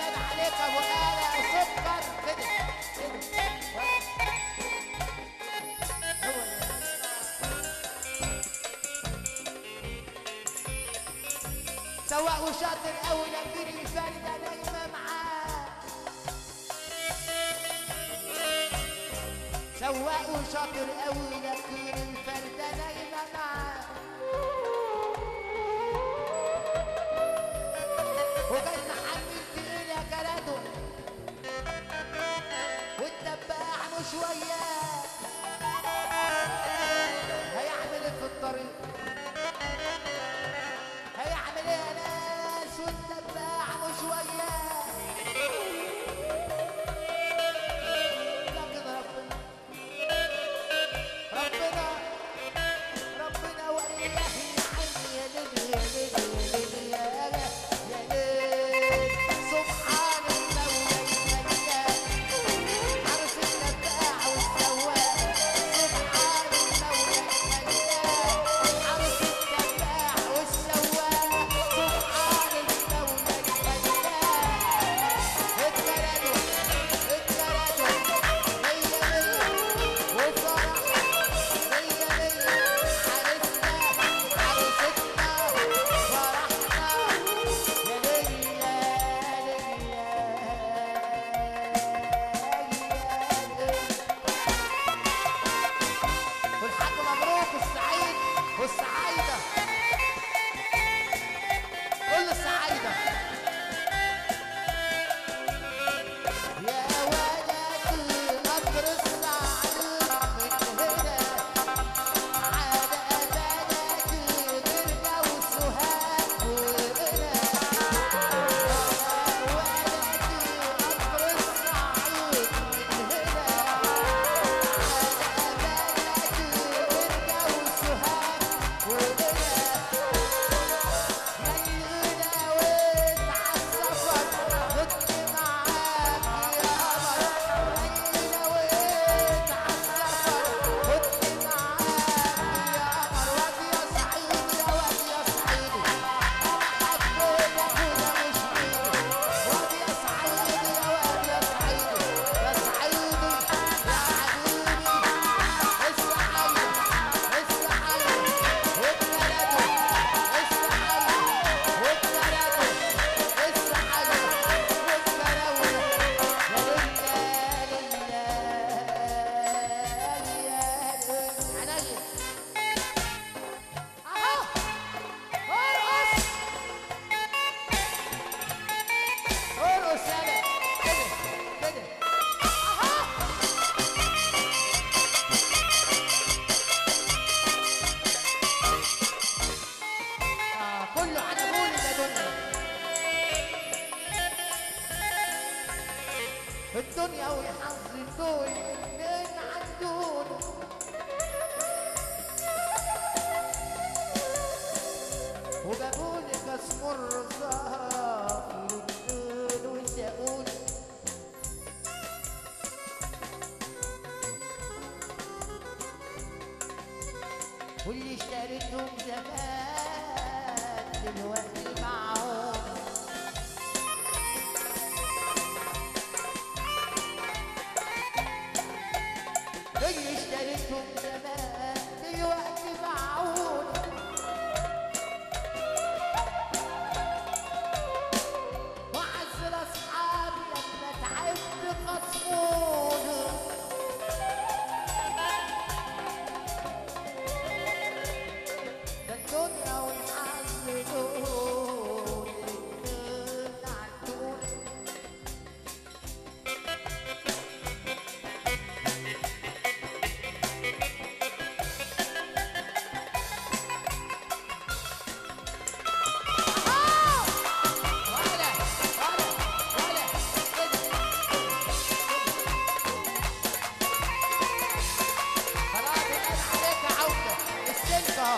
عيب عليك ابو آلة سكر كده كده هو ده. سواق وشاطر قوي لكن الفردة دايما معاه سواق وشاطر قوي لكن الفردة دايما معاه وجاي محمل تقيل يا كرادو والدباع مش وياه هيعمل ايه في الطريق هيعمل ايه يا ناس والدباع مش وياه لكن ربنا ربنا ربنا ولله الحمد يا ليل يا ليل يا ليل يا ليل يا ليل سبحان المولى المنان عرس الدباع والسواق سبحان المولى المنان عرس الدباع والسواق سبحان المولى المنان اتكلموا اتكلموا مية مية وفرح مية مية عرسنا عروستنا فرحنا يا ليلى والحاج مبروك السعيد والسعايدة كل السعايدة يا ولدي قطر السعيد من هنا على بلدي غيرنا وسهاد وهنا يا ولدي قطر السعيد من هنا ارقص يلا كده كده اها آه كله عنبولي ده دنيا الدنيا وحظ الدول من عندون وجابولي كسمر الزهر يقول ويسأقول واللي اشتريتهم زمان دلوقتي معاهم اللي اشتريتهم زمان دلوقتي معاهم وعز اصحابي لما تعبت خصموني ده الدنيا والحظ دول الاتنين عندوني ولا ولا ولا خلاص الآن عليك عودة السلك اهو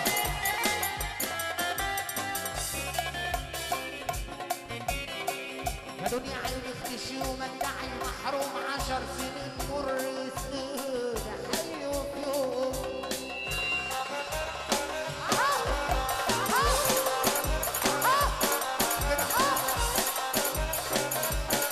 يا دنيا عيني اختشي ومدعي محروم عشر سنين مر سنين حلو في يوم أهو، أهو، أهو، كده أهو.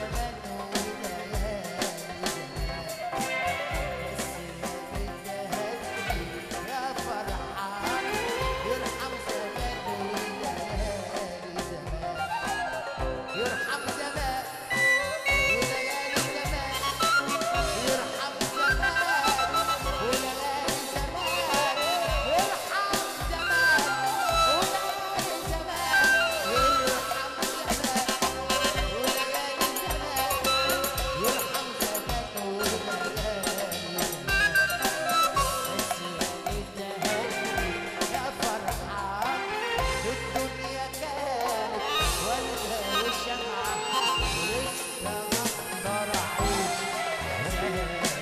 زمان وليالي زمان بس يا بتهدي يا فرحان يرحم زمان وليالي زمان يرحم زمان وليالي زمان يرحم زمان وليالي زمان يرحم زمان وليالي زمان يرحم زمان وليالي زمان يرحم زمان وليالي زمان بس يا فرحان الدنيا كانت والدة وشمعة ولسه ما اخترعوش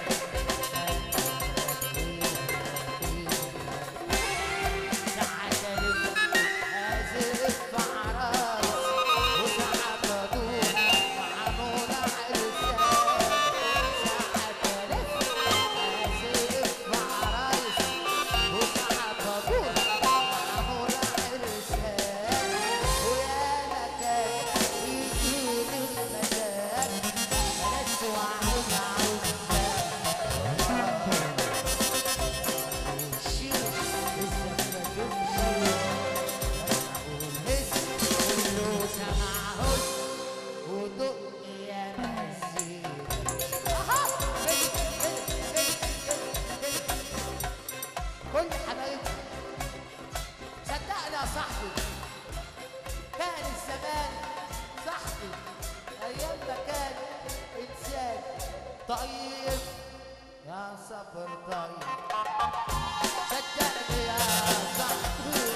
ساعات ألف أزف عرايس وساعات أدور مع نور عرسان ساعات ألف أزف عرايس وساعات أدور مع نور عرسان ويا مكان يجيني المزاج بلاش وعود عاوزة كل حبايبي صدقني يا صاحبي كان الزمان صاحبي ايام ما كان انسان طيب يا صبر طيب صدقني يا صاحبي